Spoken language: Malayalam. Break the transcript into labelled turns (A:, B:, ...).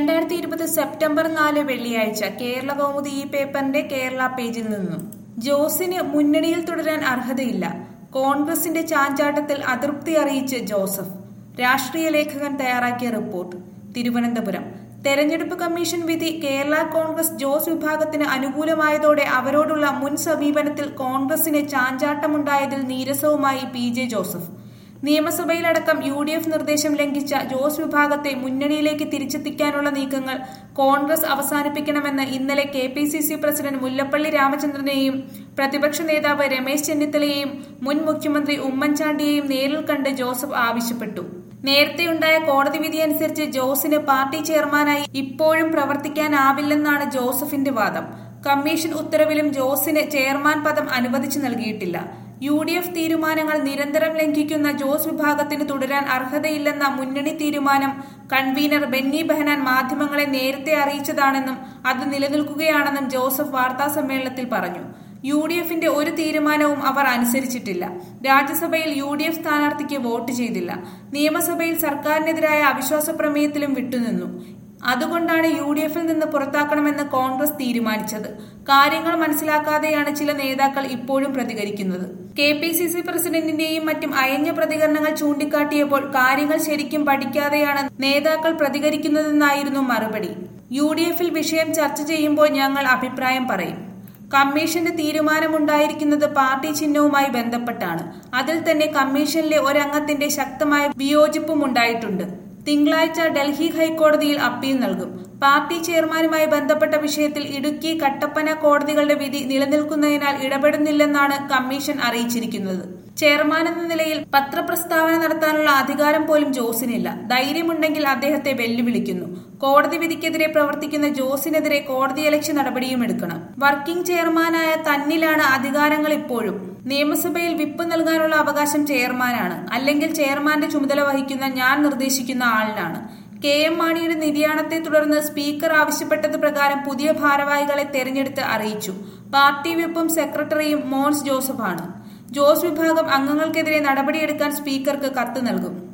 A: രണ്ടായിരത്തി ഇരുപത് സെപ്റ്റംബർ നാല് വെള്ളിയാഴ്ച കേരള കൗമുദി ഈ പേപ്പറിന്റെ കേരള പേജിൽ നിന്നും ജോസിന് മുന്നണിയിൽ തുടരാൻ അർഹതയില്ല കോൺഗ്രസിന്റെ ചാഞ്ചാട്ടത്തിൽ അതൃപ്തി അറിയിച്ച് ജോസഫ് രാഷ്ട്രീയ ലേഖകൻ തയ്യാറാക്കിയ റിപ്പോർട്ട് തിരുവനന്തപുരം തെരഞ്ഞെടുപ്പ് കമ്മീഷൻ വിധി കേരള കോൺഗ്രസ് ജോസ് വിഭാഗത്തിന് അനുകൂലമായതോടെ അവരോടുള്ള മുൻ സമീപനത്തിൽ കോൺഗ്രസിന് ചാഞ്ചാട്ടമുണ്ടായതിൽ നീരസവുമായി പി ജെ ജോസഫ് നിയമസഭയിലടക്കം യു ഡി എഫ് നിർദ്ദേശം ലംഘിച്ച ജോസ് വിഭാഗത്തെ മുന്നണിയിലേക്ക് തിരിച്ചെത്തിക്കാനുള്ള നീക്കങ്ങൾ കോൺഗ്രസ് അവസാനിപ്പിക്കണമെന്ന് ഇന്നലെ K P C C president Mullappally രാമചന്ദ്രനെയും പ്രതിപക്ഷ നേതാവ് രമേശ് ചെന്നിത്തലയെയും മുൻ മുഖ്യമന്ത്രി ഉമ്മൻചാണ്ടിയെയും നേരിൽ കണ്ട് ജോസഫ് ആവശ്യപ്പെട്ടു നേരത്തെയുണ്ടായ കോടതി വിധിയനുസരിച്ച് ജോസിന് പാർട്ടി ചെയർമാനായി ഇപ്പോഴും പ്രവർത്തിക്കാനാവില്ലെന്നാണ് ജോസഫിന്റെ വാദം കമ്മീഷൻ ഉത്തരവിലും ജോസിന് ചെയർമാൻ പദം അനുവദിച്ചു നൽകിയിട്ടില്ല യു ഡി എഫ് തീരുമാനങ്ങൾ നിരന്തരം ലംഘിക്കുന്ന ജോസ് വിഭാഗത്തിന് തുടരാൻ അർഹതയില്ലെന്ന മുന്നണി തീരുമാനം കൺവീനർ ബെന്നി ബെഹനാൻ മാധ്യമങ്ങളെ നേരത്തെ അറിയിച്ചതാണെന്നും അത് നിലനിൽക്കുകയാണെന്നും ജോസഫ് വാർത്താസമ്മേളനത്തിൽ പറഞ്ഞു യു ഡി എഫിന്റെ ഒരു തീരുമാനവും അവർ അനുസരിച്ചിട്ടില്ല രാജ്യസഭയിൽ യു ഡി എഫ് സ്ഥാനാർത്ഥിക്ക് വോട്ട് ചെയ്തില്ല നിയമസഭയിൽ സർക്കാരിനെതിരായ അവിശ്വാസ പ്രമേയത്തിലും വിട്ടുനിന്നു അതുകൊണ്ടാണ് യു ഡി എഫിൽ നിന്ന് പുറത്താക്കണമെന്ന് കോൺഗ്രസ് തീരുമാനിച്ചത് കാര്യങ്ങൾ മനസ്സിലാക്കാതെയാണ് ചില നേതാക്കൾ ഇപ്പോഴും പ്രതികരിക്കുന്നത് കെ പി സി സി പ്രസിഡന്റിന്റെയും മറ്റും അയഞ്ഞ പ്രതികരണങ്ങൾ ചൂണ്ടിക്കാട്ടിയപ്പോൾ കാര്യങ്ങൾ ശരിക്കും പഠിക്കാതെയാണ് നേതാക്കൾ പ്രതികരിക്കുന്നതെന്നായിരുന്നു മറുപടി യു ഡി എഫിൽ വിഷയം ചർച്ച ചെയ്യുമ്പോൾ ഞങ്ങൾ അഭിപ്രായം പറയും കമ്മീഷന്റെ തീരുമാനമുണ്ടായിരിക്കുന്നത് പാർട്ടി ചിഹ്നവുമായി ബന്ധപ്പെട്ടാണ് അതിൽ തന്നെ കമ്മീഷനിലെ ഒരംഗത്തിന്റെ ശക്തമായ വിയോജിപ്പും ഉണ്ടായിട്ടുണ്ട് തിങ്കളാഴ്ച ഡൽഹി ഹൈക്കോടതിയിൽ അപ്പീൽ നൽകും പാർട്ടി ചെയർമാനുമായി ബന്ധപ്പെട്ട വിഷയത്തിൽ ഇടുക്കി കട്ടപ്പന കോടതികളുടെ വിധി നിലനിൽക്കുന്നതിനാൽ ഇടപെടുന്നില്ലെന്നാണ് കമ്മീഷൻ അറിയിച്ചിരിക്കുന്നത് ചെയർമാൻ എന്ന നിലയിൽ പത്രപ്രസ്താവന നടത്താനുള്ള അധികാരം പോലും ജോസിനില്ല ധൈര്യമുണ്ടെങ്കിൽ അദ്ദേഹത്തെ വെല്ലുവിളിക്കുന്നു കോടതി വിധിക്കെതിരെ പ്രവർത്തിക്കുന്ന ജോസിനെതിരെ കോടതിയലക്ഷ്യ നടപടിയും എടുക്കണം വർക്കിംഗ് ചെയർമാനായ തന്നിലാണ് അധികാരങ്ങൾ ഇപ്പോഴും നിയമസഭയിൽ വിപ്പ് നൽകാനുള്ള അവകാശം ചെയർമാനാണ് അല്ലെങ്കിൽ ചെയർമാന്റെ ചുമതല വഹിക്കുന്ന ഞാൻ നിർദ്ദേശിക്കുന്ന ആളിനാണ് കെ എം മാണിയുടെ നിര്യാണത്തെ തുടർന്ന് സ്പീക്കർ ആവശ്യപ്പെട്ടത് പ്രകാരം പുതിയ ഭാരവാഹികളെ തെരഞ്ഞെടുത്ത് അറിയിച്ചു പാർട്ടി വിപ്പും സെക്രട്ടറിയും മോൻസ് ജോസഫാണ് ജോസ് വിഭാഗം അംഗങ്ങൾക്കെതിരെ നടപടിയെടുക്കാൻ സ്പീക്കർക്ക് കത്ത് നൽകും